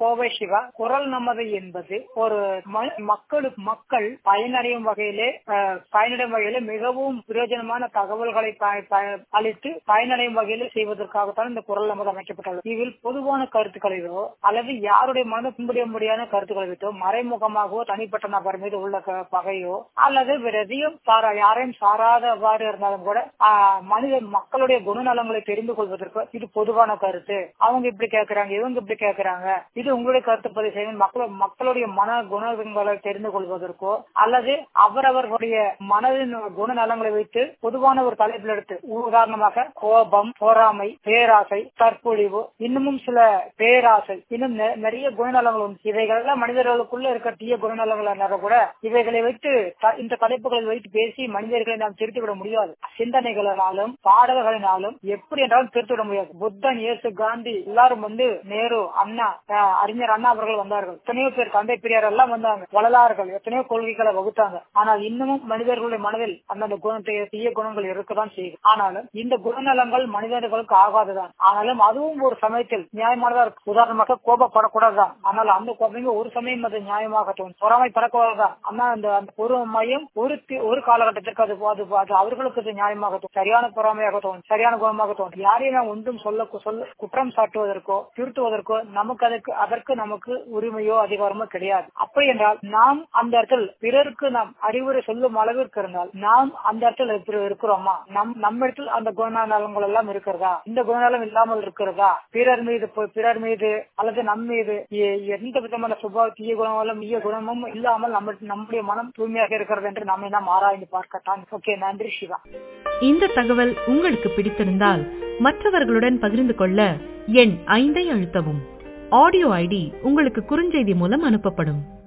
கோவை சிவா குரல் நமது என்பது ஒரு ம- மக்களுக்கு மக்கள் பயனடையும் வகையிலே அஹ், பயனடையும் வகையிலே மிகவும் பிரயோஜனமான தகவல்களை ப- ப- அளித்து பயனடையும் வகையிலே செய்வதற்காகத்தான் இந்த குரல் நமது அமைக்கப்பட்டுள்ளது இதில் பொதுவான கருத்துக்களையோ அல்லது யாருடைய மனதை புண்படிய முடியாத கருத்துக்களை விட்டோ மறைமுகமாகவோ தனிப்பட்ட நபர் மீது உள்ள க- பகையோ அல்லது வேற எதையும் சாரா யாரையும் சாராதவாறு இருந்தாலும் கூட ஆஹ், மனித மக்களுடைய குணநலங்களை தெரிந்து கொள்வதற்கு இது பொதுவான கருத்து அவங்க இப்படி கேக்குறாங்க இவங்க இப்படி கேக்குறாங்க இது உங்களுடைய கருத்து பதிவு செய்ய மக்கள் மக்களுடைய மன குணங்களை தெரிந்து கொள்வதற்கோ அல்லது அவரவர்களுடைய மனதின் குணநலங்களை வைத்து பொதுவான ஒரு தலைப்பில் எடுத்து உதாரணமாக கோபம் பொறாமை பேராசை தற்பொழிவு இன்னமும் சில பேராசை இன்னும் நெ- நிறைய குணநலங்கள் உண்டு இவைகளெல்லாம் மனிதர்களுக்குள்ள இருக்க தீய குணநலங்கள் இருந்தாலும் கூட இவைகளை வைத்து த- இந்த தலைப்புகளை வைத்து பேசி மனிதர்களை நாம் திருத்திவிட முடியாது சிந்தனைகளினாலும் பாடல்களினாலும் எப்படி என்றாலும் திருத்திவிட முடியாது புத்தன் இயேசு காந்தி எல்லாரும் வந்து நேரு அண்ணா அஹ், அறிஞர் அண்ணா அவர்கள் வந்தார்கள் எத்தனையோ பேர் தந்தை பெரியார் எல்லாம் வந்தாங்க வள்ளலார்கள் எத்தனையோ கொள்கைகளை வகுத்தாங்க ஆனால் இன்னமும் மனிதர்களுடைய மனதில் அந்தந்த குணத்தை தீய குணங்கள் இருக்கதான் செய்யும் ஆனாலும் இந்த குணநலங்கள் மனிதர்களுக்கு ஆகாதுதான் ஆனாலும் அதுவும் ஒரு சமயத்தில் நியாயமானதா இருக்கு உதாரணமாக கோபப்படக்கூடாதுதான் ஆனால் அந்த கோபமே ஒரு சமயம் அது நியாயமாக தோணும் பொறாமைப்படக்கூடாதுதான் ஆனா அந்த அந்த பொறுமையும் ஒரு தி- ஒரு காலகட்டத்திற்கு அது அது அது அவர்களுக்கு அது நியாயமாக தோணும் சரியான பொறாமையாக தோணும் சரியான குணமாக தோணும் யாரையும் நாம் ஒன்றும் சொல்ல சொல்ல குற்றம் சாட்டுவதற்கோ திருத்துவதற்கோ நமக்கு அதற்கு அதற்கு நமக்கு உரிமையோ அதிகாரமோ கிடையாது அப்படி என்றால் நாம் அந்த இடத்தில் பிறருக்கு நாம் அறிவுரை சொல்லும் அளவிற்கு இருந்தால் நாம் அந்த இடத்தில் இப்ப இருக்கிறோமா நம் நம்ம இடத்தில் அந்த குணநலங்கள் எல்லாம் இருக்கிறதா இந்த குணநலம் இல்லாமல் இருக்கிறதா பிறர் மீது பொ- பிறர் மீது அல்லது நம் மீது எ- எந்த விதமான சுப தீய குணங்களும் தீய குணமும் இல்லாமல் நம்ம நம்முடைய மனம் தூய்மையாக இருக்கிறது என்று நம்மை நாம் ஆராய்ந்து பார்க்கத்தான் ஓகே நன்றி சிவா இந்த தகவல் உங்களுக்கு பிடித்திருந்தால் மற்றவர்களுடன் பகிர்ந்து கொள்ள எண் ஐந்தை அழுத்தவும் ஆடியோ ஐடி உங்களுக்கு குறுஞ்செய்தி மூலம் அனுப்பப்படும்